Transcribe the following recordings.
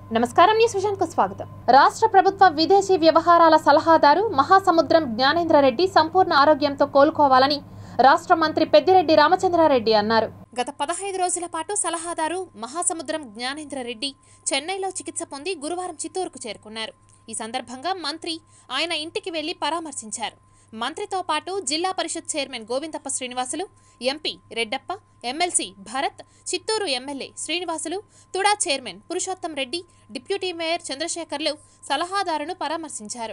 నమస్కారం news vision కు స్వాగతం రాష్ట్ర ప్రభుత్వ విదేశీ వ్యవహారాల సలహాదారు మహాసముద్రం జ్ఞానేంద్ర రెడ్డి సంపూర్ణ ఆరోగ్యంతో కోలుకోవాలని రాష్ట్ర మంత్రి పెద్దిరెడ్డి రామచంద్రారెడ్డి అన్నారు గత పదహైదు రోజుల పాటు సలహాదారు మహాసముద్రం జ్ఞానేంద్ర రెడ్డి చెన్నైలో చికిత్స పొంది గురువారం చిత్తూరుకు చేరుకున్నారు ఈ సందర్భంగా మంత్రి ఆయన ఇంటికి వెళ్లి పరామర్శించారు మంత్రితో పాటు జిల్లా పరిషత్ chairman Govindappa Srinivasulu MP Reddappa MLC Bharat Chittoor MLA Srinivasulu TUDA chairman Purushottam Reddy deputy mayor చంద్రశేఖర్లు సలహాదారును పరామర్శించారు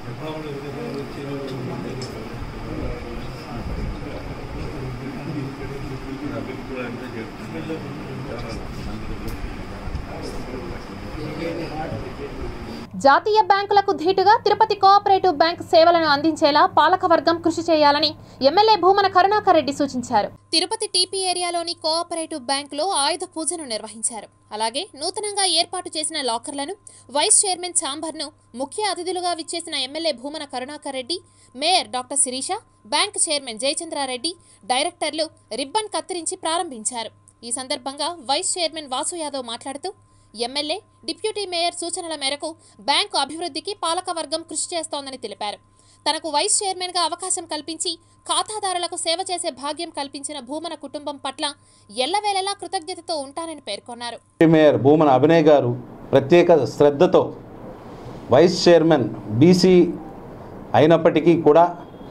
జాతీయ బ్యాంకులకు ధీటుగా తిరుపతి కోఆపరేటివ్ బ్యాంక్ సేవలను అందించేలా పాలకవర్గం కృషి చేయాలని ఎమ్మెల్యే భూమన కరుణాకర్ రెడ్డి సూచించారు తిరుపతి టీపీ ఏరియాలోని కోఆపరేటివ్ బ్యాంకులో ఆయుధ పూజను నిర్వహించారు అలాగే నూతనంగా ఏర్పాటు చేసిన లాకర్లను వైస్ చైర్మన్ ఛాంబర్ను ముఖ్య అతిథులుగా విచ్చేసిన MLA Bhumana Karunakar Reddy mayor doctor Sirisha bank chairman Jayachandra Reddy డైరెక్టర్లు రిబ్బన్ కత్తిరించి ప్రారంభించారు ఈ సందర్భంగా వైస్ చైర్మన్ వాసు యాదవ్ మాట్లాడుతూ ఎమ్మెల్యే డిప్యూటీ మేయర్ సూచనల మేరకు బ్యాంకు అభివృద్ధికి పాలకవర్గం కృషి చేస్తోందని తెలిపారు తనకు వైస్ చైర్మన్గా అవకాశం కల్పించి ఖాతాదారులకు సేవ చేసే భాగ్యం కల్పించిన భూమన కుటుంబం పట్ల ఎల్లవేళలా కృతజ్ఞతతో ఉంటానని పేర్కొన్నారు మేయర్ భూమన అభినయ్ గారు ప్రత్యేక శ్రద్ధతో వైస్ చైర్మన్ బీసీ అయినప్పటికీ కూడా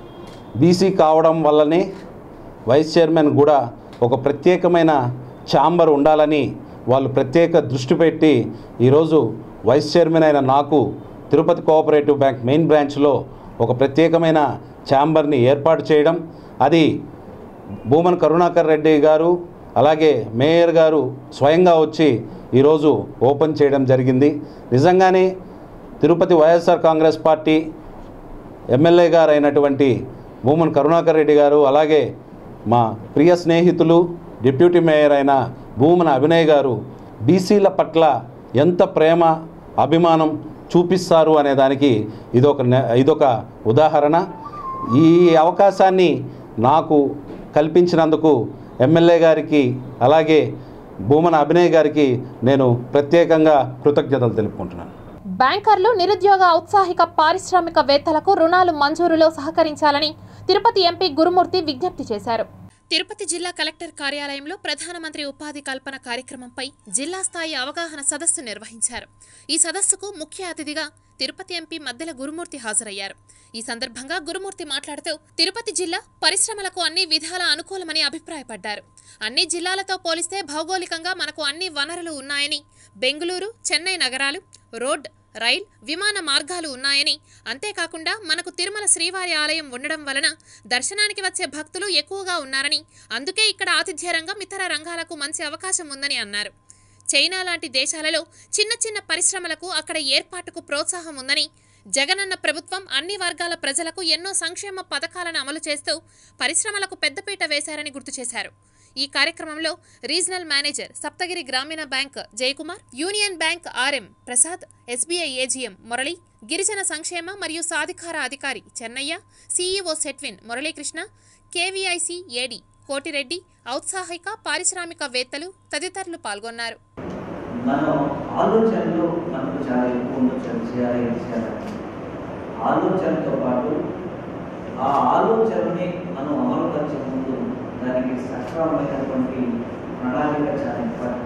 బీసీ కావడం వల్లనే వైస్ చైర్మన్ కూడా ఒక ప్రత్యేకమైన ఛాంబర్ ఉండాలని వాళ్ళు ప్రత్యేక దృష్టి పెట్టి ఈరోజు వైస్ చైర్మన్ అయిన నాకు తిరుపతి కోఆపరేటివ్ బ్యాంక్ మెయిన్ బ్రాంచ్లో ఒక ప్రత్యేకమైన ఛాంబర్ని ఏర్పాటు చేయడం అది భూమన్ కరుణాకర్ రెడ్డి గారు అలాగే మేయర్ గారు స్వయంగా వచ్చి ఈరోజు ఓపెన్ చేయడం జరిగింది నిజంగానే Tirupati YSR Congress party MLA గారు అయినటువంటి భూమన్ కరుణాకర్ రెడ్డి గారు అలాగే మా ప్రియ స్నేహితులు డిప్యూటీ మేయర్ అయిన భూమన అభినయ్ గారు బీసీల పట్ల ఎంత ప్రేమ అభిమానం చూపిస్తారు అనే దానికి ఇదొక నె- ఇదొక ఉదాహరణ ఈ అవకాశాన్ని నాకు కల్పించినందుకు ఎమ్మెల్యే గారికి అలాగే భూమన అభినయ్ గారికి నేను ప్రత్యేకంగా కృతజ్ఞతలు తెలుపుకుంటున్నాను బ్యాంకర్లు నిరుద్యోగ ఔత్సాహిక పారిశ్రామికవేత్తలకు రుణాలు మంజూరులో సహకరించాలని తిరుపతి ఎంపీ గురుమూర్తి విజ్ఞప్తి చేశారు తిరుపతి జిల్లా కలెక్టర్ కార్యాలయంలో ప్రధానమంత్రి ఉపాధి కల్పన కార్యక్రమంపై జిల్లా స్థాయి అవగాహన సదస్సు నిర్వహించారు ఈ సదస్సుకు ముఖ్య అతిథిగా తిరుపతి ఎంపీ మద్దెల గురుమూర్తి హాజరయ్యారు ఈ సందర్భంగా గురుమూర్తి మాట్లాడుతూ తిరుపతి జిల్లా పరిశ్రమలకు అన్ని విధాల అనుకూలమని అభిప్రాయపడ్డారు అన్ని జిల్లాలతో పోలిస్తే భౌగోళికంగా మనకు అన్ని వనరులు ఉన్నాయని బెంగళూరు చెన్నై నగరాలు రోడ్ రైల్ విమాన మార్గాలు ఉన్నాయని అంతేకాకుండా మనకు తిరుమల శ్రీవారి ఆలయం ఉండడం వలన దర్శనానికి వచ్చే భక్తులు ఎక్కువగా ఉన్నారని అందుకే ఇక్కడ ఆతిథ్య రంగం ఇతర రంగాలకు మంచి అవకాశం ఉందని అన్నారు చైనా లాంటి దేశాలలో చిన్న చిన్న పరిశ్రమలకు అక్కడ ఏర్పాటుకు ప్రోత్సాహం ఉందని జగనన్న ప్రభుత్వం అన్ని వర్గాల ప్రజలకు ఎన్నో సంక్షేమ పథకాలను అమలు చేస్తూ పరిశ్రమలకు పెద్దపీట వేశారని గుర్తు చేశారు ఈ కార్యక్రమంలో regional manager Saptagiri Grameena Bank Jayakumar Union Bank RM Prasad SBI AGM Murali గిరిజన సంక్షేమ మరియు సాధికార అధికారి Chennaiah CEO SETWIN Muralikrishna KVIC AD Kotireddy ఔత్సాహిక పారిశ్రామికవేత్తలు తదితరులు పాల్గొన్నారు మనం ఆలోచనలు మనకు చాలా ఎక్కువ ఉండొచ్చు అది చేయాలి ఇది చేయాలి ఆలోచనతో పాటు ఆ ఆలోచనని మనం అమలుపరిచే ముందు దానికి సక్రమమైనటువంటి ప్రణాళిక చాలా ఇంపార్టెంట్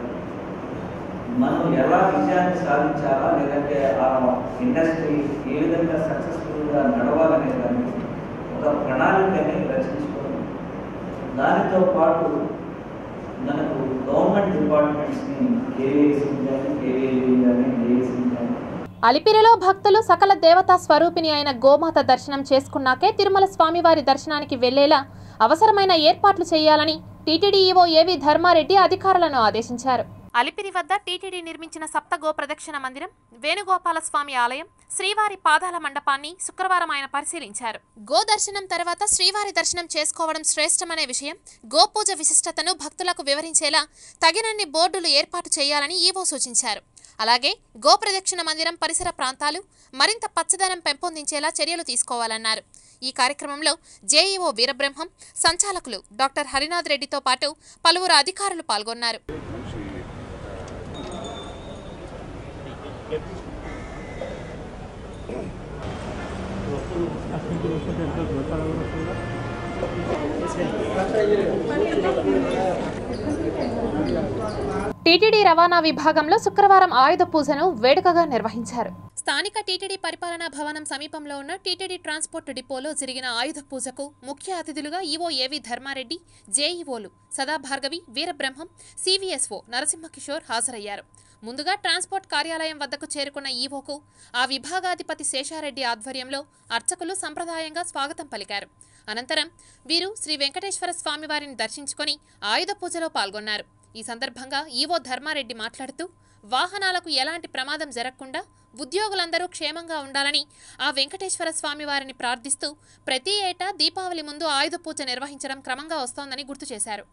మనం ఎలా విజయాన్ని సాధించాలా లేదంటే ఆ ఇండస్ట్రీ ఏ విధంగా సక్సెస్ఫుల్గా నడవాలనే దాన్ని ఒక ప్రణాళికని రచించుకోవడం దానితో పాటు మనకు గవర్నమెంట్ డిపార్ట్మెంట్స్ని కేవీఎస్సీ కానీ కేవీఏ కానీ డిఎస్సీ కానీ అలిపిరిలో భక్తులు సకల దేవతా స్వరూపిణి అయిన గోమాత దర్శనం చేసుకున్నాకే తిరుమల స్వామివారి దర్శనానికి వెళ్లేలా అవసరమైన ఏర్పాట్లు చేయాలని టీటీడీ ఈవో ఏవి ధర్మారెడ్డి అధికారులను ఆదేశించారు అలిపిరి వద్ద టీటీడీ నిర్మించిన సప్త గో ప్రదక్షిణ మందిరం వేణుగోపాల స్వామి ఆలయం శ్రీవారి పాదాల మండపాన్ని శుక్రవారం ఆయన పరిశీలించారు గో దర్శనం తర్వాత శ్రీవారి దర్శనం చేసుకోవడం శ్రేష్టమనే విషయం గోపూజ విశిష్టతను భక్తులకు వివరించేలా తగినన్ని బోర్డులు ఏర్పాటు చేయాలని ఈవో సూచించారు అలాగే గోప్రదక్షిణ మందిరం పరిసర ప్రాంతాలు మరింత పచ్చదనం పెంపొందించేలా చర్యలు తీసుకోవాలన్నారు ఈ కార్యక్రమంలో జేఈఓ వీరబ్రహ్మం సంచాలకులు డాక్టర్ హరినాథ్ రెడ్డితో పాటు పలువురు అధికారులు పాల్గొన్నారు టీటీడీ రవాణా విభాగంలో శుక్రవారం ఆయుధ పూజను వేడుకగా నిర్వహించారు స్థానిక టీటీడీ పరిపాలనా భవనం సమీపంలో ఉన్న టీటీడీ ట్రాన్స్పోర్ట్ డిపోలో జరిగిన ఆయుధ పూజకు ముఖ్య అతిథులుగా ఈవో ఏవి ధర్మారెడ్డి జేఈఓలు సదాభార్గవి వీరబ్రహ్మం సివిఎస్ఓ నరసింహకిషోర్ హాజరయ్యారు ముందుగా ట్రాన్స్పోర్ట్ కార్యాలయం వద్దకు చేరుకున్న ఈవోకు ఆ విభాగాధిపతి శేషారెడ్డి ఆధ్వర్యంలో అర్చకులు సంప్రదాయంగా స్వాగతం పలికారు అనంతరం వీరు శ్రీ వెంకటేశ్వర స్వామివారిని దర్శించుకొని ఆయుధ పూజలో పాల్గొన్నారు ఈ సందర్భంగా ఈవో ధర్మారెడ్డి మాట్లాడుతూ వాహనాలకు ఎలాంటి ప్రమాదం జరగకుండా ఉద్యోగులందరూ క్షేమంగా ఉండాలని ఆ వెంకటేశ్వర స్వామి వారిని ప్రార్థిస్తూ ప్రతి ఏటా దీపావళి ముందు ఆయుధ పూజ నిర్వహించడం క్రమంగా వస్తోందని గుర్తు చేశారు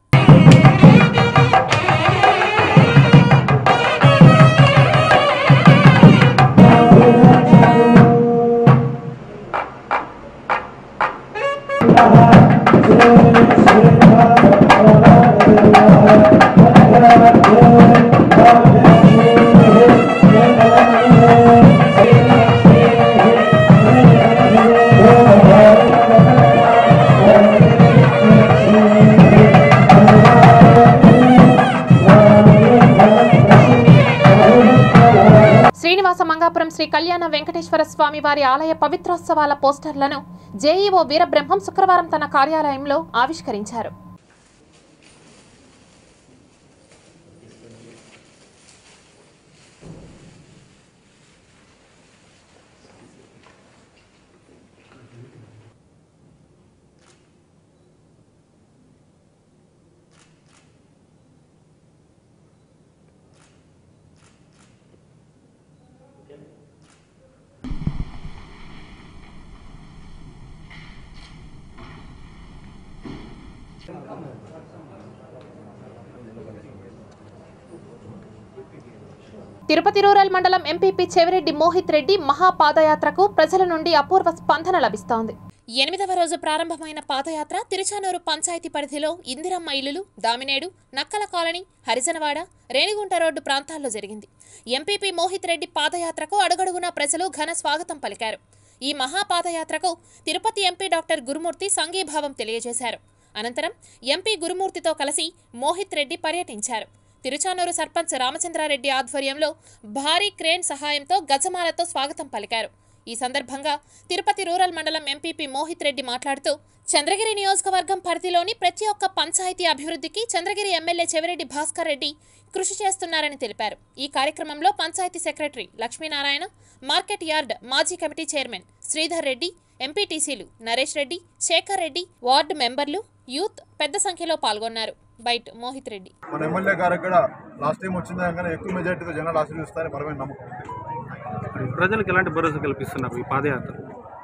శ్రీనివాస మంగాపురం శ్రీ కళ్యాణ వెంకటేశ్వర స్వామి వారి ఆలయ పవిత్రోత్సవాల పోస్టర్లను జేఈఓ వీరబ్రహ్మం శుక్రవారం తన కార్యాలయంలో ఆవిష్కరించారు తిరుపతి రూరల్ మండలం ఎంపీపీ చెవిరెడ్డి మోహిత్ రెడ్డి మహాపాదయాత్రకు ప్రజల నుండి అపూర్వ స్పందన లభిస్తోంది ఎనిమిదవ రోజు ప్రారంభమైన పాదయాత్ర తిరుచానూరు పంచాయతీ పరిధిలో ఇందిరమ్మ ఇల్లులు దామినేడు నక్కల కాలనీ హరిజనవాడ రేణిగుంట రోడ్డు ప్రాంతాల్లో జరిగింది ఎంపీపీ మోహిత్ రెడ్డి పాదయాత్రకు అడుగడుగునా ప్రజలు ఘన స్వాగతం పలికారు ఈ మహాపాదయాత్రకు తిరుపతి ఎంపీ డాక్టర్ గురుమూర్తి సంఘీభావం తెలియజేశారు అనంతరం ఎంపీ గురుమూర్తితో కలిసి మోహిత్ రెడ్డి పర్యటించారు తిరుచానూరు సర్పంచ్ రామచంద్రారెడ్డి ఆధ్వర్యంలో భారీ క్రేన్ సహాయంతో గజమాలతో స్వాగతం పలికారు ఈ సందర్భంగా తిరుపతి రూరల్ మండలం ఎంపీపీ మోహిత్ రెడ్డి మాట్లాడుతూ చంద్రగిరి నియోజకవర్గం పరిధిలోని ప్రతి ఒక్క పంచాయతీ అభివృద్ధికి చంద్రగిరి ఎమ్మెల్యే చెవిరెడ్డి భాస్కర్ రెడ్డి కృషి చేస్తున్నారని తెలిపారు ఈ కార్యక్రమంలో panchayat secretary Lakshminarayana market yard మాజీ కమిటీ చైర్మన్ శ్రీధర్ రెడ్డి ఎంపీటీసీలు నరేష్ రెడ్డి శేఖర్ రెడ్డి వార్డు మెంబర్లు యూత్ పెద్ద సంఖ్యలో పాల్గొన్నారు బైట్ మోహిత్ రెడ్డి మన ఎమ్మెల్యే గారికి కూడా లాస్ట్ టైం వచ్చింది కానీ ఎక్కువ మెజార్టీతో జనాలు ఆశీర్వదిస్తారని బలమైన నమ్మకం ప్రజలకు ఎలాంటి భరోసా కల్పిస్తున్నారు ఈ పాదయాత్ర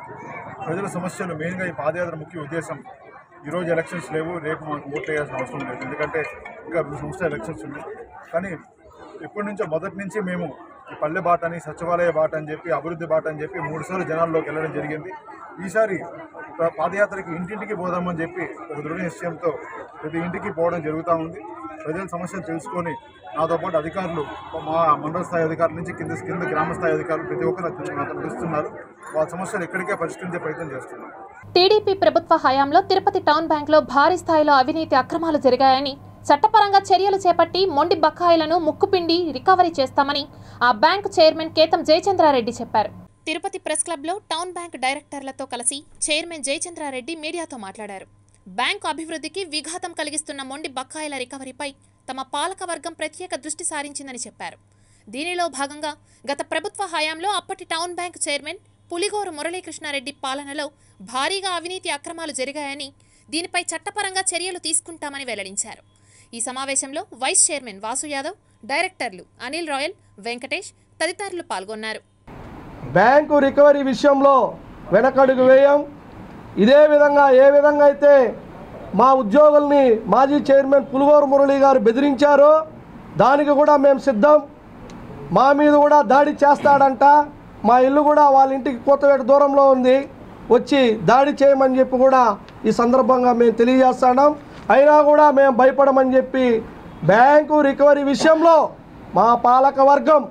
ప్రజల సమస్యలు మెయిన్గా ఈ పాదయాత్ర ముఖ్య ఉద్దేశం ఈరోజు ఎలక్షన్స్ లేవు రేపు మనకు ఓట్లు వేయాల్సిన అవసరం లేదు ఎందుకంటే ఇంకా రెండు సంవత్సరాలు ఎలక్షన్స్ ఉన్నాయి కానీ ఎప్పటి నుంచో మొదటి నుంచి మేము ఈ పల్లె బాట అని సచివాలయ బాట అని చెప్పి అభివృద్ధి బాట అని చెప్పి మూడుసార్లు జనాల్లోకి వెళ్ళడం జరిగింది ఈసారి ప- పాదయాత్రకి ఇంటింటికి పోదామని చెప్పి ఒక దృఢ నిశ్చయంతో ప్రతి ఇంటికి పోవడం జరుగుతూ ఉంది ప్రజల సమస్యలు తెలుసుకొని నాతో పాటు అధికారులు మా మండల స్థాయి అధికారుల నుంచి కింద కింద గ్రామ స్థాయి అధికారులు ప్రతి ఒక్కరు నాతో నడుస్తున్నారు వాళ్ళ సమస్యలు ఎక్కడికే పరిష్కరించే ప్రయత్నం చేస్తున్నారు టీడీపీ ప్రభుత్వ హయాంలో తిరుపతి టౌన్ బ్యాంక్లో భారీ స్థాయిలో అవినీతి అక్రమాలు జరిగాయని చట్టపరంగా చర్యలు చేపట్టి మొండి బకాయిలను ముక్కుపిండి రికవరీ చేస్తామని ఆ బ్యాంకు చైర్మన్ కేతం జయచంద్రారెడ్డి చెప్పారు తిరుపతి ప్రెస్ క్లబ్లో టౌన్ బ్యాంక్ డైరెక్టర్లతో కలిసి చైర్మన్ జయచంద్రారెడ్డి మీడియాతో మాట్లాడారు బ్యాంకు అభివృద్ధికి విఘాతం కలిగిస్తున్న మొండి బకాయిల రికవరీపై తమ పాలకవర్గం ప్రత్యేక దృష్టి సారించిందని చెప్పారు దీనిలో భాగంగా గత ప్రభుత్వ హయాంలో అప్పటి town bank chairman Puligoru Muralikrishna Reddy పాలనలో భారీగా అవినీతి అక్రమాలు జరిగాయని దీనిపై చట్టపరంగా చర్యలు తీసుకుంటామని వెల్లడించారు ఈ సమావేశంలో వైస్ చైర్మన్ వాసు యాదవ్ డైరెక్టర్లు అనిల్ రాయల్ వెంకటేష్ తదితరులు పాల్గొన్నారు బ్యాంకు రికవరీ విషయంలో వెనకడుగు వేయం ఇదే విధంగా ఏ విధంగా అయితే మా ఉద్యోగుల్ని మాజీ చైర్మన్ పులిగోరు మురళి గారు బెదిరించారో దానికి కూడా మేము సిద్ధం మా మీద కూడా దాడి చేస్తాడంట మా ఇల్లు కూడా వాళ్ళ ఇంటికి కొత్తవేట దూరంలో ఉంది వచ్చి దాడి చేయమని చెప్పి కూడా ఈ సందర్భంగా మేము తెలియజేస్తున్నాం అయినా కూడా మేము భయపడమని చెప్పి బ్యాంకు రికవరీ విషయంలో మా పాలక వర్గం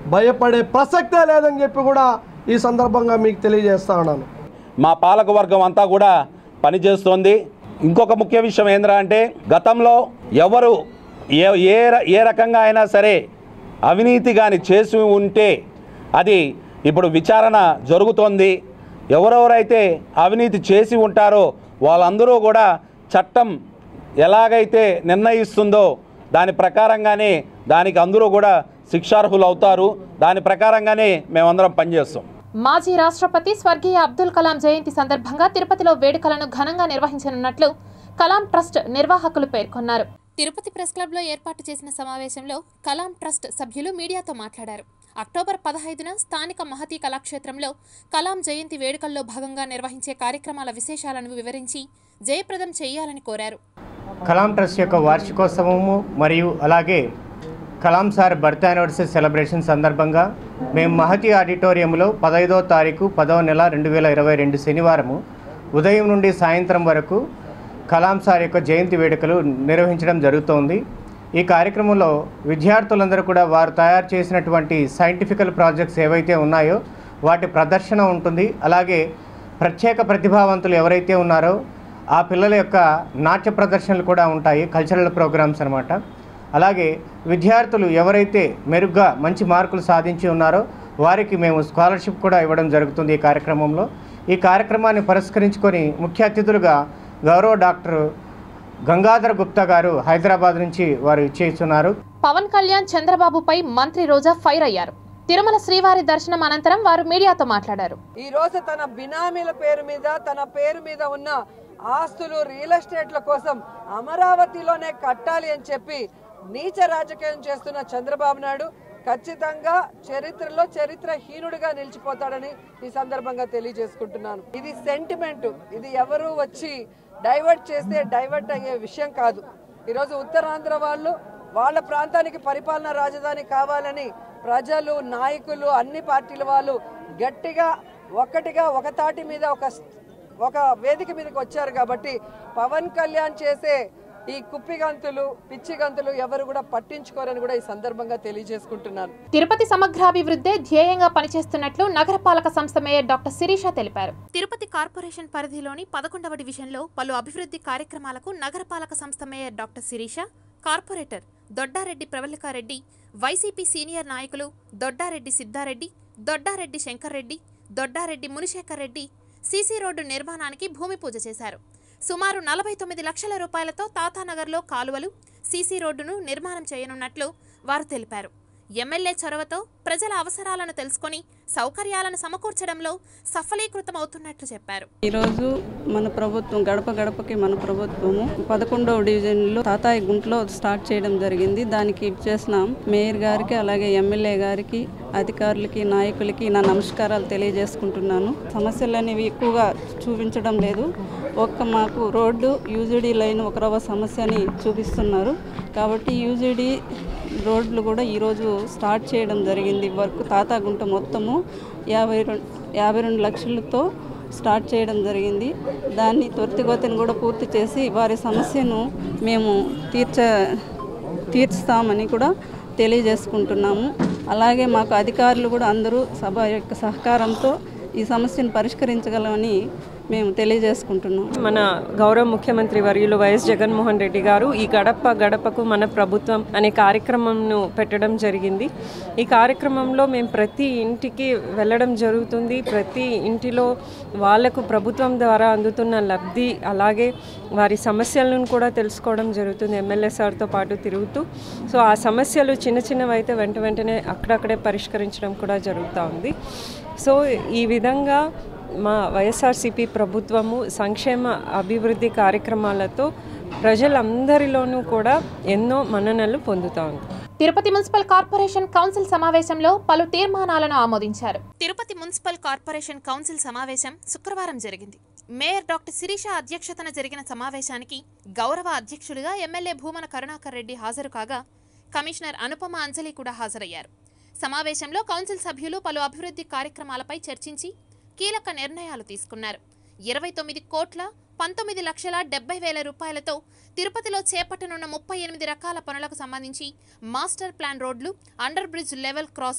భయపడే ప్రసక్తే లేదని చెప్పి కూడా ఈ సందర్భంగా మీకు తెలియజేస్తా ఉన్నాను మా పాలకవర్గం అంతా కూడా పనిచేస్తోంది ఇంకొక ముఖ్య విషయం ఏంద్రా అంటే గతంలో ఎవరు ఏ ఏ ర- ఏ రకంగా అయినా సరే అవినీతి కానీ చేసి ఉంటే అది ఇప్పుడు విచారణ జరుగుతోంది ఎవరెవరైతే అవినీతి చేసి ఉంటారో వాళ్ళందరూ కూడా చట్టం ఎలాగైతే నిర్ణయిస్తుందో దాని ప్రకారంగానే దానికి అందరూ కూడా శిక్షార్హులు అవుతారు దాని ప్రకారంగానే మేమందరం పనిచేస్తాం మాజీ రాష్ట్రపతి స్వర్గీయ అబ్దుల్ కలాం జయంతి సందర్భంగా తిరుపతిలో వేడుకలను ఘనంగా నిర్వహించనున్నట్లు కలాం ట్రస్ట్ నిర్వాహకులు పేర్కొన్నారు తిరుపతి ప్రెస్ క్లబ్లో ఏర్పాటు చేసిన సమావేశంలో కలాం ట్రస్ట్ సభ్యులు మీడియాతో మాట్లాడారు అక్టోబర్ పదహైదున స్థానిక మహతీ కళాక్షేత్రంలో కలాం జయంతి వేడుకల్లో భాగంగా నిర్వహించే కార్యక్రమాల విశేషాలను వివరించి జయప్రదం చేయాలని కోరారు కలాం ట్రస్ట్ యొక్క వార్షికోత్సవము మరియు అలాగే Kalam sir birth anniversary celebration సందర్భంగా మేము మహతి ఆడిటోరియంలో పదహైదో తారీఖు పదవ నెల రెండు వేల ఇరవై రెండు శనివారము ఉదయం నుండి సాయంత్రం వరకు కలాం సార్ యొక్క జయంతి వేడుకలు నిర్వహించడం జరుగుతోంది ఈ కార్యక్రమంలో విద్యార్థులందరూ కూడా వారు తయారు చేసినటువంటి సైంటిఫికల్ ప్రాజెక్ట్స్ ఏవైతే ఉన్నాయో వాటి ప్రదర్శన ఉంటుంది అలాగే ప్రత్యేక ప్రతిభావంతులు ఎవరైతే ఉన్నారో ఆ పిల్లల యొక్క నాట్య ప్రదర్శనలు కూడా ఉంటాయి కల్చరల్ ప్రోగ్రామ్స్ అనమాట అలాగే విద్యార్థులు ఎవరైతే మెరుగ్గా మంచి మార్కులు సాధించి ఉన్నారో వారికి మేము స్కాలర్షిప్ కూడా ఇవ్వడం జరుగుతుంది ఈ కార్యక్రమంలో ఈ కార్యక్రమాన్ని పురస్కరించుకొని ముఖ్య అతిథులుగా గౌరవ డాక్టర్ గంగాధర గుప్తా గారు హైదరాబాద్ నుంచి వారు ఇచ్చేస్తున్నారు పవన్ కళ్యాణ్ చంద్రబాబుపై మంత్రి రోజా ఫైర్ అయ్యారు తిరుమల శ్రీవారి దర్శనం అనంతరం వారు మీడియాతో మాట్లాడారు ఈ రోజు తన బినామీల పేరు మీద తన పేరు మీద ఉన్న ఆస్తులు రియల్ ఎస్టేట్ల కోసం అమరావతిలోనే కట్టాలి అని చెప్పి నీచ రాజకీయం చేస్తున్న చంద్రబాబు నాయుడు ఖచ్చితంగా చరిత్రలో చరిత్రహీనుడిగా నిలిచిపోతాడని ఈ సందర్భంగా తెలియజేసుకుంటున్నాను ఇది సెంటిమెంట్ ఇది ఎవరు వచ్చి డైవర్ట్ చేస్తే డైవర్ట్ అయ్యే విషయం కాదు ఈరోజు ఉత్తరాంధ్ర వాళ్ళు వాళ్ళ ప్రాంతానికి పరిపాలనా రాజధాని కావాలని ప్రజలు నాయకులు అన్ని పార్టీల వాళ్ళు గట్టిగా ఒక్కటిగా ఒక తాటి మీద ఒక ఒక వేదిక మీదకి వచ్చారు కాబట్టి పవన్ కళ్యాణ్ చేసే ఈ కుప్పిగంతులు పిచ్చిగంతులు ఎవరు కూడా పట్టించుకోరని కూడా ఈ సందర్భంగా తెలియజేసుకుంటున్నాను తిరుపతి సమగ్రాభివృద్ధే ధ్యేయంగా పనిచేస్తున్నట్లు నగరపాలక సంస్థ మేయర్ డాక్టర్ శిరీష తెలిపారు తిరుపతి కార్పొరేషన్ పరిధిలోని పదకొండవ డివిజన్లో పలు అభివృద్ధి కార్యక్రమాలకు నగరపాలక సంస్థ mayor doctor Sirisha corporator Doddareddy Pravalika Reddy YCP senior నాయకులు దొడ్డారెడ్డి సిద్ధారెడ్డి దొడ్డారెడ్డి శంకర్రెడ్డి దొడ్డారెడ్డి మునిశేఖర్ రెడ్డి సీసీ రోడ్డు నిర్మాణానికి భూమి పూజ చేశారు సుమారు నలభై తొమ్మిది లక్షల రూపాయలతో తాతానగర్లో కాలువలు సీసీ రోడ్డును నిర్మాణం చేయనున్నట్లు వారు తెలిపారు ఎమ్మెల్యే చొరవతో ప్రజల అవసరాలను తెలుసుకొని సౌకర్యాలను సమకూర్చడంలో సఫలీకృతమవుతున్నట్లు చెప్పారు ఈరోజు మన ప్రభుత్వం గడప గడపకి మన ప్రభుత్వము పదకొండవ డివిజన్లో తాతాయి గుంట్లో స్టార్ట్ చేయడం జరిగింది దానికి చేసిన మేయర్ గారికి అలాగే ఎమ్మెల్యే గారికి అధికారులకి నాయకులకి నా నమస్కారాలు తెలియజేసుకుంటున్నాను సమస్యలు అనేవి ఎక్కువగా చూపించడం లేదు ఒక్క మాకు రోడ్డు యూజీడీ లైన్ ఒక రవ్వ సమస్యని చూపిస్తున్నారు కాబట్టి యూజీడీ రోడ్లు కూడా ఈరోజు స్టార్ట్ చేయడం జరిగింది వర్క్ తాతాగుంట మొత్తము యాభై రెండు యాభై రెండు లక్షలతో స్టార్ట్ చేయడం జరిగింది దాన్ని త్వరితగతిని కూడా పూర్తి చేసి వారి సమస్యను మేము తీర్చ తీర్చుతామని కూడా తెలియజేసుకుంటున్నాము అలాగే మాకు అధికారులు కూడా అందరూ సభ యొక్క సహకారంతో ఈ సమస్యను పరిష్కరించగలమని మేము తెలియజేసుకుంటున్నాం మన గౌరవ ముఖ్యమంత్రి వర్యులు వైఎస్ జగన్మోహన్ రెడ్డి గారు ఈ గడప గడపకు మన ప్రభుత్వం అనే కార్యక్రమంను పెట్టడం జరిగింది ఈ కార్యక్రమంలో మేము ప్రతి ఇంటికి వెళ్ళడం జరుగుతుంది ప్రతి ఇంటిలో వాళ్లకు ప్రభుత్వం ద్వారా అందుతున్న లబ్ధి అలాగే వారి సమస్యలను కూడా తెలుసుకోవడం జరుగుతుంది ఎమ్మెల్యే సార్తో పాటు తిరుగుతూ సో ఆ సమస్యలు చిన్న చిన్నవి అయితే వెంట వెంటనే అక్కడక్కడే పరిష్కరించడం కూడా జరుగుతూ ఉంది సో ఈ విధంగా మా వైఎస్ఆర్సీపీ ప్రభుత్వము సంక్షేమ అభివృద్ధి కార్యక్రమాలతో ప్రజలందరిలోనూ కూడా ఎన్నో మన్ననలు పొందుతా ఉంది తిరుపతి మున్సిపల్ కార్పొరేషన్ కౌన్సిల్ సమావేశంలో పలు తీర్మానాలను ఆమోదించారు తిరుపతి మున్సిపల్ కార్పొరేషన్ కౌన్సిల్ సమావేశం శుక్రవారం జరిగింది మేయర్ డాక్టర్ శిరీష అధ్యక్షతన జరిగిన సమావేశానికి గౌరవ అధ్యక్షులుగా ఎమ్మెల్యే భూమన కరుణాకర్ రెడ్డి హాజరు కాగా కమిషనర్ అనుపమ అంజలి కూడా హాజరయ్యారు సమావేశంలో కౌన్సిల్ సభ్యులు పలు అభివృద్ధి కార్యక్రమాలపై చర్చించి కీలక నిర్ణయాలు తీసుకున్నారు ఇరవై తొమ్మిది కోట్ల పంతొమ్మిది లక్షల డెబ్బై వేల రూపాయలతో తిరుపతిలో చేపట్టనున్న ముప్పై ఎనిమిది రకాల పనులకు సంబంధించి మాస్టర్ ప్లాన్ రోడ్లు అండర్ బ్రిడ్జ్ లెవెల్ క్రాసింగ్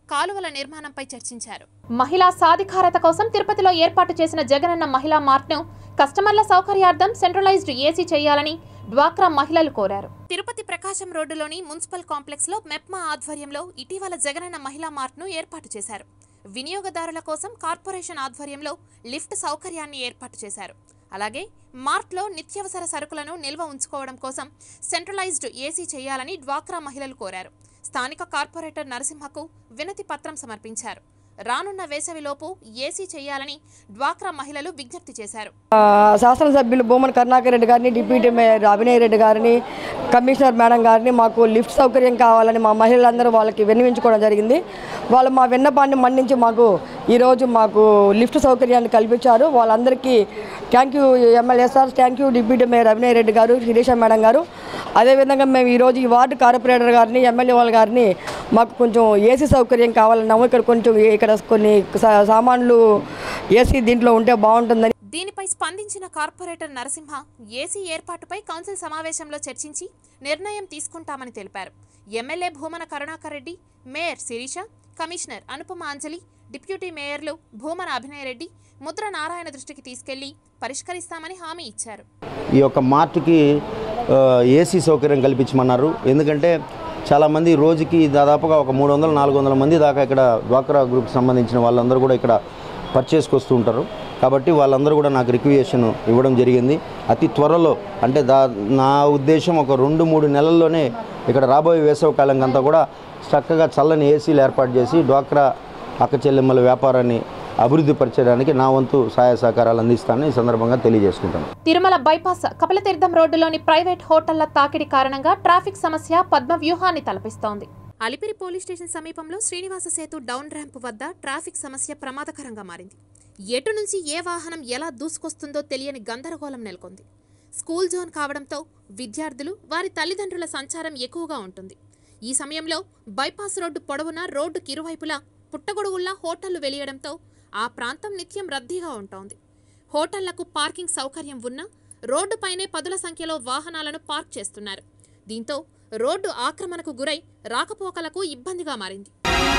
కాలువల నిర్మాణంపై చర్చించారు మహిళా సాధికారత కోసం తిరుపతిలో ఏర్పాటు చేసిన జగనన్న మహిళా మార్ట్ను కస్టమర్ల సౌకర్యార్థం సెంట్రలైజ్డ్ ఏసీ చేయాలని డ్వాక్రా మహిళలు కోరారు తిరుపతి ప్రకాశం రోడ్డులోని మున్సిపల్ కాంప్లెక్స్ లో మెప్మా ఆధ్వర్యంలో ఇటీవల జగనన్న మహిళా మార్ట్ను ఏర్పాటు చేశారు వినియోగదారుల కోసం కార్పొరేషన్ ఆధ్వర్యంలో లిఫ్ట్ సౌకర్యాన్ని ఏర్పాటు చేశారు అలాగే మార్ట్లో నిత్యావసర సరుకులను నిల్వ ఉంచుకోవడం కోసం సెంట్రలైజ్డ్ ఏసీ చేయాలని డ్వాక్రా మహిళలు కోరారు స్థానిక కార్పొరేటర్ నరసింహకు వినతి పత్రం సమర్పించారు రానున్న వేసవిలోపు ఏసీ చేయాలని డ్వాక్రా మహిళలు విజ్ఞప్తి చేశారు ఆ, శాసనసభ్యులు భూమన్ కరుణాకర్ రెడ్డి గారిని డిప్యూటీ మేయర్ అభినయ్ రెడ్డి గారిని కమిషనర్ మేడం గారిని మాకు లిఫ్ట్ సౌకర్యం కావాలని మా మహిళలందరూ వాళ్ళకి విన్నవించుకోవడం జరిగింది వాళ్ళు మా విన్నపాన్ని మన్నించి మాకు ఈరోజు మాకు లిఫ్ట్ సౌకర్యాన్ని కల్పించారు వాళ్ళందరికీ thank you MLA sir thank you deputy mayor Abhinay Reddy garu Sirisha madam గారు అదేవిధంగా మేము ఈరోజు ఈ వార్డు కార్పొరేటర్ గారిని ఎమ్మెల్యే వాళ్ళ గారిని మాకు కొంచెం ఏసీ సౌకర్యం కావాలన్నాము ఇక్కడ కొంచెం ఇక్కడ కొన్ని సా- సామాన్లు ఏసీ దీంట్లో ఉంటే బాగుంటుందని దీనిపై స్పందించిన కార్పొరేటర్ నరసింహ ఏసీ ఏర్పాటుపై కౌన్సిల్ సమావేశంలో చర్చించి నిర్ణయం తీసుకుంటామని తెలిపారు MLA Bhumana Karunakar Reddy mayor Sirisha commissioner Anupama Anjali deputy మేయర్లు భూమన అభినయ్ రెడ్డి ముద్ర నారాయణ దృష్టికి తీసుకెళ్లి పరిష్కరిస్తామని హామీ ఇచ్చారు ఈ యొక్క మార్ట్కి ఆ, ఏసీ సౌకర్యం కల్పించమన్నారు ఎందుకంటే చాలామంది రోజుకి దాదాపుగా ఒక మూడు వందల నాలుగు వందల మంది దాకా ఇక్కడ డ్వాక్రా గ్రూప్కి సంబంధించిన వాళ్ళందరూ కూడా ఇక్కడ పర్చేస్కి వస్తూ ఉంటారు కాబట్టి వాళ్ళందరూ కూడా నాకు రిక్వెషన్ ఇవ్వడం జరిగింది అతి త్వరలో అంటే దా నా ఉద్దేశం ఒక రెండు మూడు నెలల్లోనే ఇక్కడ రాబోయే వేసవి కాలం అంతా కూడా చక్కగా చల్లని ఏసీలు ఏర్పాటు చేసి డ్వాక్రా అక్క చెల్లెమ్మల వ్యాపారాన్ని అభివృద్ధి పరచడానికి నా వంతు సహాయ సహకారాలు అందిస్తానని ఈ సందర్భంగా తెలియజేసుకుంటాను తిరుమల బైపాస్ కపిలతీర్థం రోడ్డులోని ప్రైవేట్ హోటళ్ల తాకిడి కారణంగా ట్రాఫిక్ సమస్య పద్మ వ్యూహాన్ని తలపిస్తోంది అలిపిరి పోలీస్ స్టేషన్ సమీపంలో శ్రీనివాస సేతు డౌన్ ర్యాంప్ వద్ద ట్రాఫిక్ సమస్య ప్రమాదకరంగా మారింది ఎటు నుంచి ఏ వాహనం ఎలా దూసుకొస్తుందో తెలియని గందరగోళం నెలకొంది స్కూల్ జోన్ కావడంతో విద్యార్థులు వారి తల్లిదండ్రుల సంచారం ఎక్కువగా ఉంటుంది ఈ సమయంలో బైపాస్ రోడ్డు పొడవునా రోడ్డుకి ఇరువైపులా పుట్టగొడుగుల్లా హోటళ్లు వెలియడంతో ఆ ప్రాంతం నిత్యం రద్దీగా ఉంటోంది హోటళ్లకు పార్కింగ్ సౌకర్యం ఉన్నా రోడ్డుపైనే పదుల సంఖ్యలో వాహనాలను పార్క్ చేస్తున్నారు దీంతో రోడ్డు ఆక్రమణకు గురై రాకపోకలకు ఇబ్బందిగా మారింది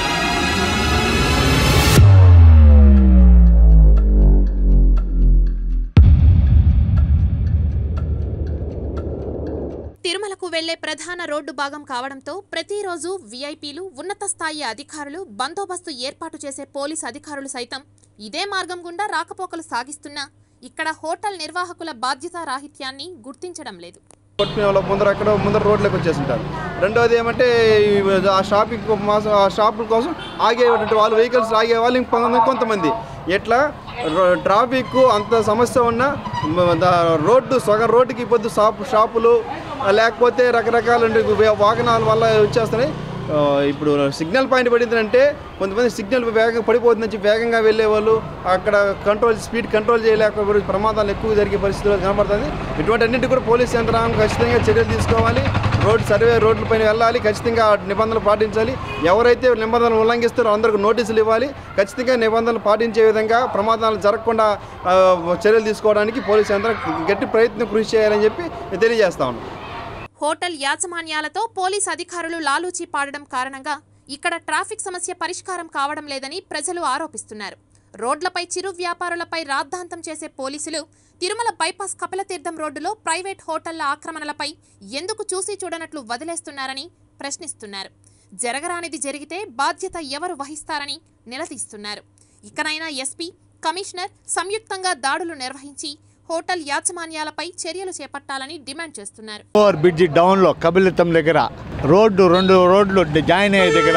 తిరుమలకు వెళ్లే ప్రధాన రోడ్డు భాగం కావడంతో ప్రతిరోజు వీఐపీలు ఉన్నత స్థాయి అధికారులు బందోబస్తు ఏర్పాటు చేసే పోలీస్ అధికారులు సైతం ఇదే మార్గం గుండా రాకపోకలు సాగిస్తున్నా ఇక్కడ హోటల్ నిర్వాహకుల బాధ్యతారాహిత్యాన్ని గుర్తించడం లేదు కొట్టుకునే వాళ్ళ ముందర అక్కడ ముందర రోడ్లోకి వచ్చేసింటారు రెండోది ఏమంటే ఈ ఆ షాపింగ్ మాసం ఆ షాపుల కోసం ఆగేటువంటి వాళ్ళు వెహికల్స్ ఆగే వాళ్ళు ఇంకొంత- కొంతమంది ఎట్లా రో- ట్రాఫిక్ అంత సమస్య ఉన్న మ- దా- రోడ్డు సగం రోడ్డుకి పొద్దు షాపు షాపులు ఆ, లేకపోతే రకరకాల వాహనాల వల్ల వచ్చేస్తున్నాయి ఆ, ఇప్పుడు సిగ్నల్ పాయింట్ పడిందంటే కొంతమంది సిగ్నల్ వేగంగా పడిపోతుందని చెప్పి వేగంగా వెళ్ళే వాళ్ళు అక్కడ కంట్రోల్ స్పీడ్ కంట్రోల్ చేయలేకపోతే ప్రమాదాలు ఎక్కువ జరిగే పరిస్థితులు కనబడుతుంది ఇటువంటి అన్నింటి కూడా పోలీస్ యంత్రాంగం ఖచ్చితంగా చర్యలు తీసుకోవాలి రోడ్ సర్వే రోడ్లపైన వెళ్ళాలి ఖచ్చితంగా ఆ నిబంధనలు పాటించాలి ఎవరైతే నిబంధనలు ఉల్లంఘిస్తారో అందరికి నోటీసులు ఇవ్వాలి ఖచ్చితంగా నిబంధనలు పాటించే విధంగా ప్రమాదాలు జరగకుండా ఆ, చర్యలు తీసుకోవడానికి పోలీస్ యంత్రం గట్టి ప్రయత్నం కృషి చేయాలని చెప్పి నేను తెలియజేస్తా ఉన్నాను హోటల్ యాజమాన్యాలతో పోలీస్ అధికారులు లాలూచీ పాడడం కారణంగా ఇక్కడ ట్రాఫిక్ సమస్య పరిష్కారం కావడం లేదని ప్రజలు ఆరోపిస్తున్నారు రోడ్లపై చిరు వ్యాపారులపై రాద్ధాంతం చేసే పోలీసులు తిరుమల బైపాస్ కపిలతీర్థం రోడ్డులో ప్రైవేట్ హోటళ్ల ఆక్రమణలపై ఎందుకు చూసి చూడనట్లు వదిలేస్తున్నారని ప్రశ్నిస్తున్నారు జరగరానిది జరిగితే బాధ్యత ఎవరు వహిస్తారని నిలదీస్తున్నారు ఇకనైనా ఎస్పీ కమిషనర్ సంయుక్తంగా దాడులు నిర్వహించి హోటల్ యాజమాన్యాలపై చర్యలు చేపట్టాలని డిమాండ్ చేస్తున్నారు ఓవర్ బ్రిడ్జి డౌన్లో కపిలితం దగ్గర రోడ్డు రెండు రోడ్లు జాయిన్ అయ్యే దగ్గర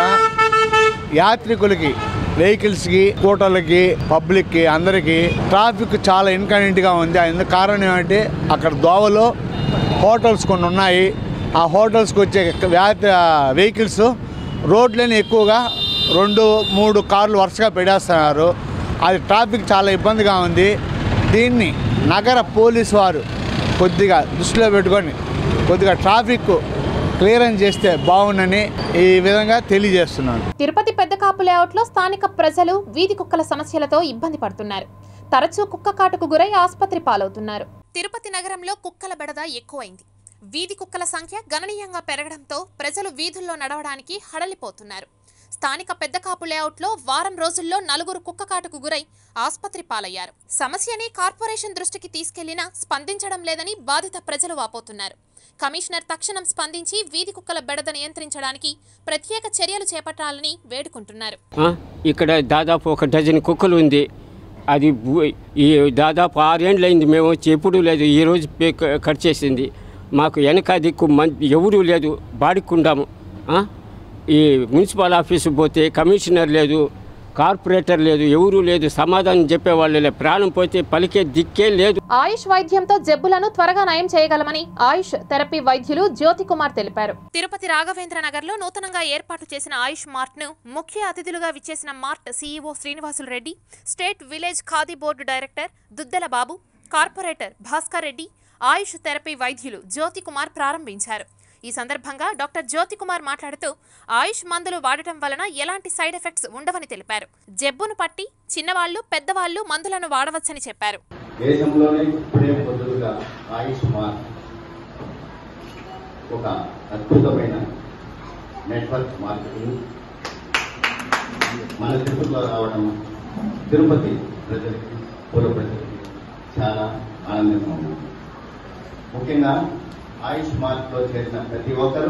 యాత్రికులకి వెహికల్స్కి హోటళ్ళకి పబ్లిక్కి అందరికీ ట్రాఫిక్ చాలా ఇన్కన్వీనియంట్గా ఉంది అందుకు కారణం ఏమంటే అక్కడ దోవలో హోటల్స్ కొన్ని ఉన్నాయి ఆ హోటల్స్కి వచ్చే యాత్ర వెహికల్స్ రోడ్లని ఎక్కువగా రెండు మూడు కార్లు వరుసగా పెట్టేస్తున్నారు అది ట్రాఫిక్ చాలా ఇబ్బందిగా ఉంది దీన్ని నగర పోలీస్ వారు కొద్దిగా దృష్టిలో పెట్టుకొని కొద్దిగా ట్రాఫిక్ క్లియరెన్స్ చేస్తే బాగుందని ఈ విధంగా తెలియజేస్తున్నాను తిరుపతి పెద్ద కాపు లేఅవుట్లో స్థానిక ప్రజలు వీధి కుక్కల సమస్యలతో ఇబ్బంది పడుతున్నారు తరచూ కుక్క కాటుకు గురై ఆసుపత్రి పాలవుతున్నారు తిరుపతి నగరంలో కుక్కల బెడద ఎక్కువైంది వీధి కుక్కల సంఖ్య గణనీయంగా పెరగడంతో ప్రజలు వీధుల్లో నడవడానికి హడలిపోతున్నారు స్థానిక పెద్దకాపు లేఅవుట్లో వారం రోజుల్లో నలుగురు కుక్కకాటుకు గురై ఆసుపత్రి పాలయ్యారు సమస్యని కార్పొరేషన్ దృష్టికి తీసుకెళ్లినా స్పందించడం లేదని బాధిత ప్రజలు వాపోతున్నారు కమిషనర్ తక్షణం స్పందించి వీధి కుక్కల బెడద నియంత్రించడానికి ప్రత్యేక చర్యలు చేపట్టాలని వేడుకుంటున్నారు ఆ, ఇక్కడ దాదాపు ఒక డజన్ కుక్కలు ఉంది అది బు- ఈ దాదాపు ఆరేండ్లు అయింది మేము వచ్చి ఎప్పుడూ లేదు ఈరోజు పే- కట్ చేసింది మాకు వెనక దిక్కు మన్ ఎవరూ లేదు బాడుకుండాము ఆ? ఈ మున్సిపల్ ఆఫీసు పోతే కమిషనర్ లేదు కార్పొరేటర్ లేదు ఎవరూ లేదు సమాధానం చెప్పేవాళ్ళు లేదు ప్రాణం పోతే పలికే దిక్కే లేదు ఆయుష్ వైద్యంతో జబ్బులను త్వరగా నయం చేయగలమని ఆయుష్ థెరపీ వైద్యులు జ్యోతి కుమార్ తెలిపారు తిరుపతి రాఘవేంద్ర నగర్ లో నూతనంగా ఏర్పాటు చేసిన ఆయుష్ మార్ట్ ను ముఖ్య అతిథులుగా విచ్చేసిన mart CEO Srinivasulu Reddy state village Khadi board director Duddela Babu corporator Bhaskar Reddy AYUSH therapy వైద్యులు జ్యోతి కుమార్ ప్రారంభించారు ఈ సందర్భంగా డాక్టర్ జ్యోతి కుమార్ మాట్లాడుతూ ఆయుష్ మందులు వాడటం వలన ఎలాంటి సైడ్ ఎఫెక్ట్స్ ఉండవని తెలిపారు జబ్బును పట్టి చిన్నవాళ్లు పెద్దవాళ్లు మందులను వాడవచ్చని చెప్పారు దేశంలోనే ఇప్పుడే మొదలుగా ఆయుష్మాన్ ఒక అద్భుతమైన నెట్వర్క్ మార్కెటింగ్ మన తిరుపతిలో రావడం తిరుపతి ప్రజలకి పూర్వ ప్రజలకి చాలా ఆనందంగా ఉంది ముఖ్యంగా ఆయుష్ మార్క్లో చేరిన ప్రతి ఒక్కరూ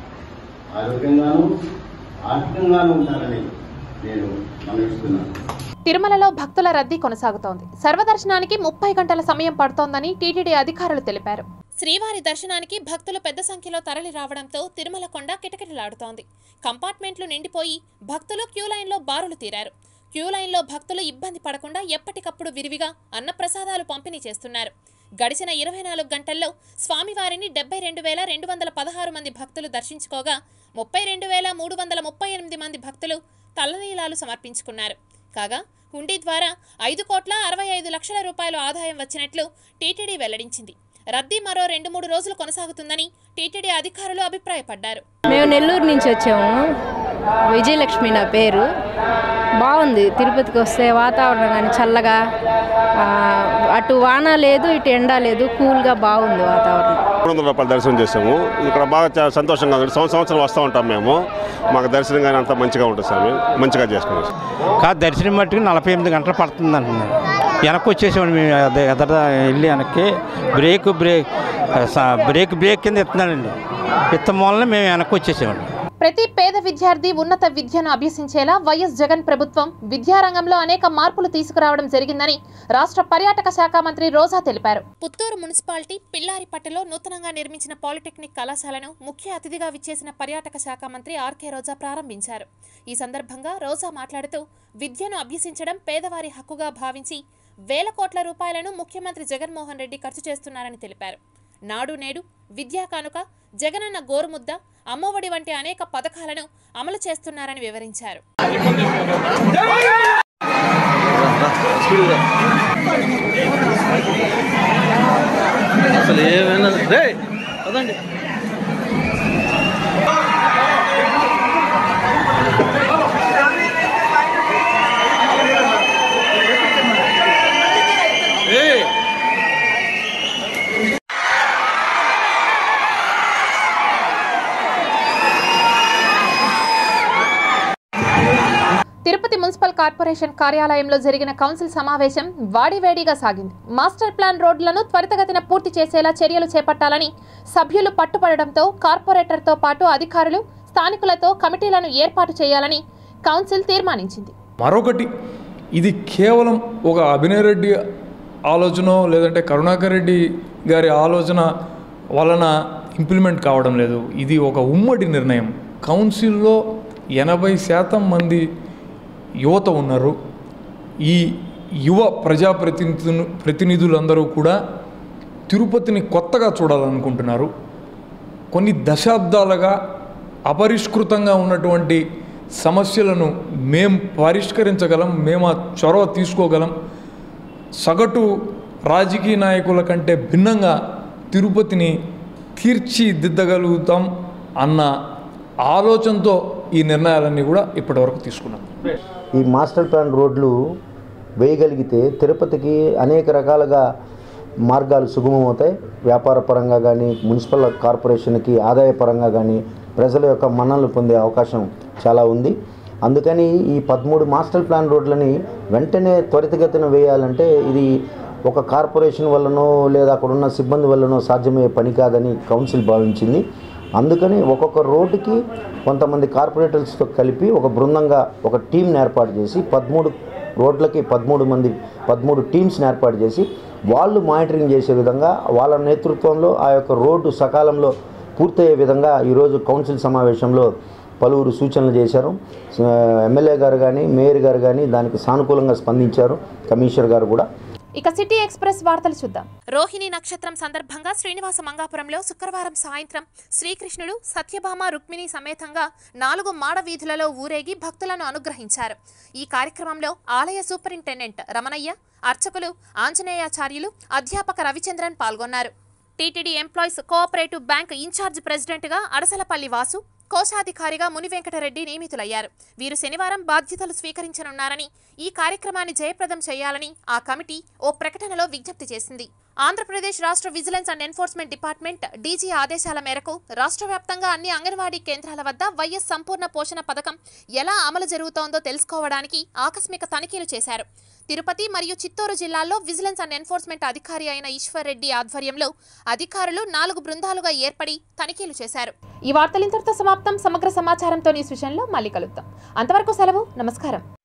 ఆరోగ్యంగాను ఆర్థికంగాను ఉంటారని నేను మనవిస్తున్నాను తిరుమలలో భక్తుల రద్దీ కొనసాగుతోంది సర్వదర్శనానికి ముప్పై గంటల సమయం పడుతోందని టీటీడీ అధికారులు తెలిపారు శ్రీవారి దర్శనానికి భక్తులు పెద్ద సంఖ్యలో తరలి రావడంతో తిరుమల కొండ కిటకిటలాడుతోంది కంపార్ట్మెంట్లు నిండిపోయి భక్తులు క్యూ లైన్లో బారులు తీరారు క్యూ లైన్లో భక్తులు ఇబ్బంది పడకుండా ఎప్పటికప్పుడు విరివిగా అన్నప్రసాదాలు పంపిణీ చేస్తున్నారు గడిచిన ఇరవై నాలుగు గంటల్లో స్వామివారిని డెబ్బై రెండు వేల రెండు వందల పదహారు మంది భక్తులు దర్శించుకోగా ముప్పై రెండు వేల మూడు వందల ముప్పై ఎనిమిది మంది భక్తులు తలనీలాలు సమర్పించుకున్నారు కాగా హుండీ ద్వారా ఐదు కోట్ల అరవై ఐదు లక్షల రూపాయలు ఆదాయం వచ్చినట్లు టీటీడీ వెల్లడించింది రద్దీ మరో రెండు మూడు రోజులు కొనసాగుతుందని టీటీడీ అధికారులు అభిప్రాయపడ్డారు మేము నెల్లూరు నుంచి వచ్చాము విజయలక్ష్మి నా పేరు బాగుంది తిరుపతికి వస్తే వాతావరణం కానీ చల్లగా ఆ, అటు వాన లేదు ఇటు ఎండ లేదు కూల్గా బాగుంది వాతావరణం మూడు వందల రూపాయలు దర్శనం చేసాము ఇక్కడ బాగా చాలా సంతోషంగా ఉంది సంవత్సరం సంవత్సరం వస్తూ ఉంటాం మేము మాకు దర్శనం కానీ అంతా మంచిగా ఉంటుంది స్వామి మంచిగా చేసుకున్నాం కాదు దర్శనం మట్టుకు నలభై ఎనిమిది గంటలు పడుతుంది అంటున్నారు వెనక్కి వచ్చేసామండి మేము అదే ఎదర వెళ్ళి వెనక్కి బ్రేక్ బ్రేక్ స- బ్రేక్ బ్రేక్ కింద ఇస్తున్నాడండి ఇత్తం వలన మేము వెనక్కి వచ్చేసామండి ప్రతి పేద విద్యార్థి ఉన్నత విద్యను అభ్యసించేలా వైఎస్ జగన్ ప్రభుత్వం విద్యారంగంలో అనేక మార్పులు తీసుకురావడం జరిగిందని రాష్ట్ర పర్యాటక శాఖ మంత్రి రోజా తెలిపారు పుత్తూరు మున్సిపాలిటీ పిల్లారిపట్టలో నూతనంగా నిర్మించిన పాలిటెక్నిక్ కళాశాలను ముఖ్య అతిథిగా విచ్చేసిన పర్యాటక శాఖ మంత్రి ఆర్కే రోజా ప్రారంభించారు ఈ సందర్భంగా రోజా మాట్లాడుతూ విద్యను అభ్యసించడం పేదవారి హక్కుగా భావించి వేల కోట్ల రూపాయలను ముఖ్యమంత్రి జగన్మోహన్ రెడ్డి ఖర్చు చేస్తున్నారని తెలిపారు నాడు నేడు విద్యా కానుక జగనన్న గోరుముద్ద అమ్మఒడి వంటి అనేక పథకాలను అమలు చేస్తున్నారని వివరించారు అసలు ఏమైనా రే పదండి ఏయ్ తిరుపతి మున్సిపల్ కార్పొరేషన్ కార్యాలయంలో జరిగిన కౌన్సిల్ సమావేశం వాడివేడిగా సాగింది మాస్టర్ ప్లాన్ రోడ్లను త్వరితగతిన పూర్తి చేసేలా చర్యలు చేపట్టాలని సభ్యులు పట్టుపడడంతో కార్పొరేటర్తో పాటు అధికారులు స్థానికులతో కమిటీలను ఏర్పాటు చేయాలని కౌన్సిల్ తీర్మానించింది మరొకటి ఇది కేవలం ఒక అభినయ్ రెడ్డి ఆలోచన లేదంటే కరుణాకర్ రెడ్డి గారి ఆలోచన వలన ఇంప్లిమెంట్ కావడం లేదు ఇది ఒక ఉమ్మడి నిర్ణయం కౌన్సిల్లో ఎనభై శాతం మంది యువత ఉన్నారు ఈ యువ ప్రజాప్రతినిధులు ప్రతినిధులందరూ కూడా తిరుపతిని కొత్తగా చూడాలనుకుంటున్నారు కొన్ని దశాబ్దాలుగా అపరిష్కృతంగా ఉన్నటువంటి సమస్యలను మేం పరిష్కరించగలం మేము ఆ చొరవ తీసుకోగలం సగటు రాజకీయ నాయకుల కంటే భిన్నంగా తిరుపతిని తీర్చిదిద్దగలుగుతాం అన్న ఆలోచనతో ఈ నిర్ణయాలన్నీ కూడా ఇప్పటివరకు తీసుకున్నాం ఈ మాస్టర్ ప్లాన్ రోడ్లు వేయగలిగితే తిరుపతికి అనేక రకాలుగా మార్గాలు సుగమమవుతాయి వ్యాపార పరంగా కానీ మున్సిపల్ కార్పొరేషన్కి ఆదాయ పరంగా కానీ ప్రజల యొక్క మన్ననలు పొందే అవకాశం చాలా ఉంది అందుకని ఈ పదమూడు మాస్టర్ ప్లాన్ రోడ్లని వెంటనే త్వరితగతిన వేయాలంటే ఇది ఒక కార్పొరేషన్ వల్లనో లేదా అక్కడ ఉన్న సిబ్బంది వల్లనో సాధ్యమయ్యే పని కాదని కౌన్సిల్ భావించింది అందుకని ఒక్కొక్క రోడ్డుకి కొంతమంది కార్పొరేటర్స్తో కలిపి ఒక బృందంగా ఒక టీంని ఏర్పాటు చేసి పదమూడు రోడ్లకి పదమూడు మంది పదమూడు టీమ్స్ని ఏర్పాటు చేసి వాళ్ళు మానిటరింగ్ చేసే విధంగా వాళ్ళ నేతృత్వంలో ఆ యొక్క రోడ్డు సకాలంలో పూర్తయ్యే విధంగా ఈరోజు కౌన్సిల్ సమావేశంలో పలువురు సూచనలు చేశారు స- ఎమ్మెల్యే గారు కానీ మేయర్ గారు కానీ దానికి సానుకూలంగా స్పందించారు కమిషనర్ గారు కూడా ఇక సిటీ ఎక్స్ప్రెస్ వార్తలు చూద్దాం రోహిణి నక్షత్రం సందర్భంగా శ్రీనివాస మంగాపురంలో శుక్రవారం సాయంత్రం శ్రీకృష్ణుడు సత్యభామ రుక్మిణి సమేతంగా నాలుగు మాడ వీధులలో ఊరేగి భక్తులను అనుగ్రహించారు ఈ కార్యక్రమంలో ఆలయ సూపరింటెండెంట్ రమణయ్య అర్చకులు ఆంజనేయాచార్యులు అధ్యాపక రవిచంద్రన్ పాల్గొన్నారు TTD employees cooperative bank incharge ప్రెసిడెంట్గా అడసలపల్లి వాసు కోశాధికారిగా ముని వెంకటరెడ్డి నియమితులయ్యారు వీరు శనివారం బాధ్యతలు స్వీకరించనున్నారని ఈ కార్యక్రమాన్ని జయప్రదం చేయాలని ఆ కమిటీ ఓ ప్రకటనలో విజ్ఞప్తి చేసింది ఆంధ్రప్రదేశ్ రాష్ట్ర vigilance and enforcement department DG ఆదేశాల మేరకు రాష్ట్ర వ్యాప్తంగా అన్ని అంగన్వాడీ కేంద్రాల వద్ద వైఎస్ సంపూర్ణ పోషణ పథకం ఎలా అమలు జరుగుతోందో తెలుసుకోవడానికి ఆకస్మిక తనిఖీలు చేశారు తిరుపతి మరియు చిత్తూరు జిల్లాల్లో విజిలెన్స్ అండ్ ఎన్ఫోర్స్మెంట్ అధికారి అయిన ఈశ్వర్ రెడ్డి ఆధ్వర్యంలో అధికారులు నాలుగు బృందాలుగా ఏర్పడి తనిఖీలు చేశారు ఈ వార్తలు ఇంతటితో సమాప్తం సమగ్ర సమాచారంతో న్యూస్ విషయంలో మళ్ళీ కలుద్దాం అంతవరకు సెలవు నమస్కారం